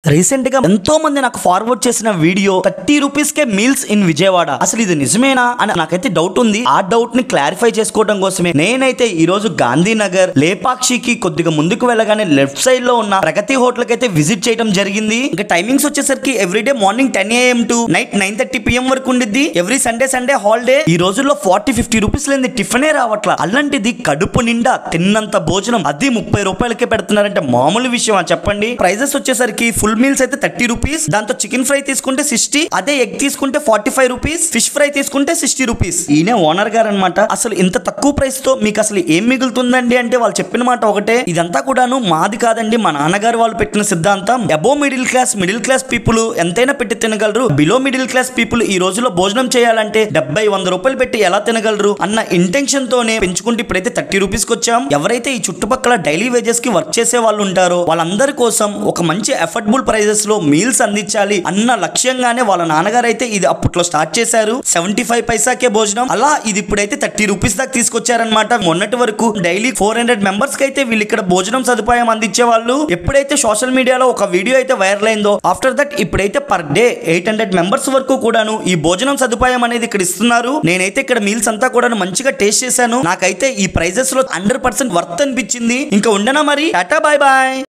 recent గా ఎంతో మంది నాకు ఫార్వర్డ్ చేసిన వీడియో థర్టీ రూపీస్ కే మీల్స్ ఇన్ విజయవాడ అసలు ఇది నిజమేనా అని నాకైతే డౌట్ ఉంది ఆ డౌట్ ని క్లారిఫై చేసుకోవడం కోసమే నేనైతే ఈ రోజు గాంధీనగర్ లేపాక్షికి కొద్దిగా ముందుకు వెళ్ళగానే లెఫ్ట్ సైడ్ లో ఉన్న ప్రగతి హోటల్ కి అయితే విజిట్ చేయడం జరిగింది ఇంకా టైమింగ్స్ వచ్చేసరికి everyday morning ten AM to night nine thirty PM వరకు ఉండిద్ది ఎవ్రీ సండే సండే హాలిడే ఈ రోజుల్లో ఫార్టీ ఫిఫ్టీ రూపీస్ లేని టిఫినే రావట్లా అలాంటిది కడుపు నిండా తిన్నంత భోజనం అది ముప్పై రూపాయలకే పెడుతున్నారంటే మామూలు విషయం చెప్పండి ప్రైజెస్ వచ్చేసరికి ఫుల్ మీల్స్ అయితే థర్టీ రూపీస్ దాంతో చికెన్ ఫ్రై తీసుకుంటే సిక్స్టీ అదే ఎగ్ తీసుకుంటే forty five rupees fish fry తీసుకుంటే సిక్స్టీ రూపీస్ ఈయనే ఓనర్ గారు అనమాట అసలు ఇంత తక్కువ ప్రైస్ తో మీకు అసలు ఏం మిగులుతుందండి అంటే వాళ్ళు చెప్పిన మాట ఒకటే ఇదంతా కూడాను మాది కాదండి మా నాన్నగారు వాళ్ళు పెట్టిన సిద్ధాంతం above middle class middle class people ఎంతైనా పెట్టి తినగలరు బిలో మిడిల్ క్లాస్ పీపుల్ ఈ రోజుల్లో భోజనం చేయాలంటే డెబ్బై వంద రూపాయలు పెట్టి ఎలా తినగలరు అన్న ఇంటెన్షన్ తోనే పెంచుకుంటే ఇప్పుడైతే థర్టీ రూపీస్ కి వచ్చాం ఎవరైతే ఈ చుట్టుపక్కల డైలీ వేజెస్ కి వర్క్ చేసే వాళ్ళు ఉంటారో వాళ్ళందరి కోసం ఒక మంచి అఫోర్డబుల్ ప్రైజెస్ లో మీల్స్ అందించాలి అన్న లక్ష్యంగానే వాళ్ళ నాన్నగారు అయితే ఇది అప్పట్లో స్టార్ట్ చేశారు సెవెంటీ ఫైవ్ పైసాకే భోజనం అలా ఇది ఇప్పుడైతే థర్టీ రూపీస్ దాకా తీసుకొచ్చారనమాట మొన్నటి వరకు డైలీ ఫోర్ హండ్రెడ్ మెంబర్స్ కి అయితే వీళ్ళు ఇక్కడ భోజనం సదుపాయం అందించే వాళ్ళు ఎప్పుడైతే సోషల్ మీడియాలో ఒక వీడియో అయితే వైరల్ అయిందో ఆఫ్టర్ దట్ ఇప్పుడైతే per day eight hundred members వరకు కూడాను ఈ భోజనం సదుపాయం అనేది ఇక్కడ ఇస్తున్నారు నేనైతే ఇక్కడ మీల్స్ అంతా కూడా మంచిగా టేస్ట్ చేశాను నాకైతే ఈ ప్రైజెస్ లో హండ్రెడ్ పర్సెంట్ వర్త్ అనిపించింది ఇంకా ఉండనా మరి టాటా బాయ్ బాయ్